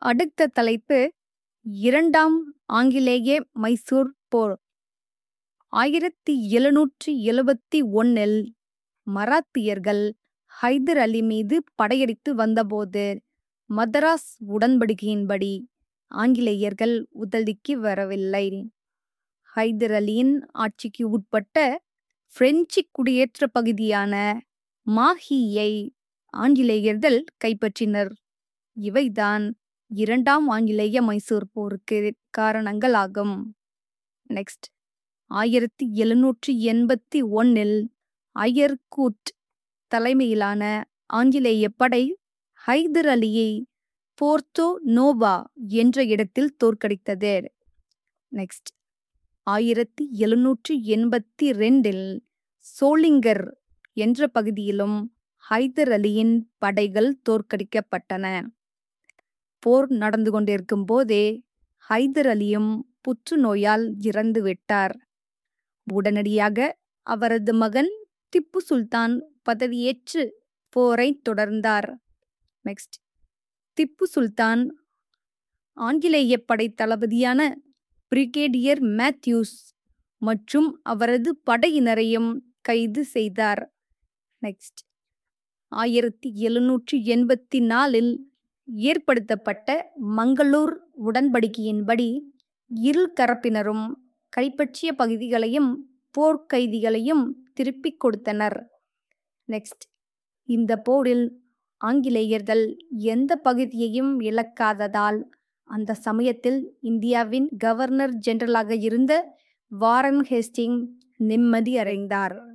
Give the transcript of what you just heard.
அடுத்த தலைப்பு இரண்டாம் ஆங்கிலேய மைசூர் போர் ஆயிரத்தி எழுநூற்றி எழுபத்தி ஒன்னில் மராத்தியர்கள் ஹைதர் அலி மீது படையெடுத்து வந்தபோது மதராஸ் உடன்படிக்கையின்படி ஆங்கிலேயர்கள் உதவிக்கு வரவில்லை ஹைதர் அலியின் ஆட்சிக்கு உட்பட்ட பிரெஞ்சு குடியேற்ற பகுதியான மாஹியை ஆங்கிலேயர்கள் கைப்பற்றினர் இவைதான் இரண்டாம் ஆங்கிலேய மைசூர் போருக்கு காரணங்களாகும் நெக்ஸ்ட் ஆயிரத்தி எழுநூற்றி எண்பத்தி ஒன்னில் அயர்கூட் தலைமையிலான ஆங்கிலேய படை ஹைதர் அலியை போர்த்தோ நோவா என்ற இடத்தில் தோற்கடித்தது நெக்ஸ்ட் ஆயிரத்தி எழுநூற்றி எண்பத்தி ரெண்டில் சோளிங்கர் என்ற பகுதியிலும் ஹைதர் அலியின் படைகள் தோற்கடிக்கப்பட்டன போர் நடந்து கொண்டிருக்கும் போதே ஹைதர் அலியும் புற்றுநோயால் இறந்து விட்டார் உடனடியாக அவரது மகன் திப்பு சுல்தான் பதவியேற்று போரை தொடர்ந்தார் நெக்ஸ்ட் திப்பு சுல்தான் ஆங்கிலேய படை தளபதியான பிரிகேடியர் மேத்யூஸ் மற்றும் அவரது படையினரையும் கைது செய்தார் நெக்ஸ்ட் ஆயிரத்தி எழுநூற்றி எண்பத்தி நாலில் ஏற்படுத்தப்பட்ட மங்களூர் உடன்படிக்கையின்படி இரு தரப்பினரும் கைப்பற்றிய பகுதிகளையும் போர்க்கைதிகளையும் திருப்பிக் கொடுத்தனர் நெக்ஸ்ட் இந்த போரில் ஆங்கிலேயர்கள் எந்த பகுதியையும் இழக்காததால் அந்த சமயத்தில் இந்தியாவின் கவர்னர் ஜெனரலாக இருந்த வாரன் ஹேஸ்டிங் நிம்மதி அடைந்தார்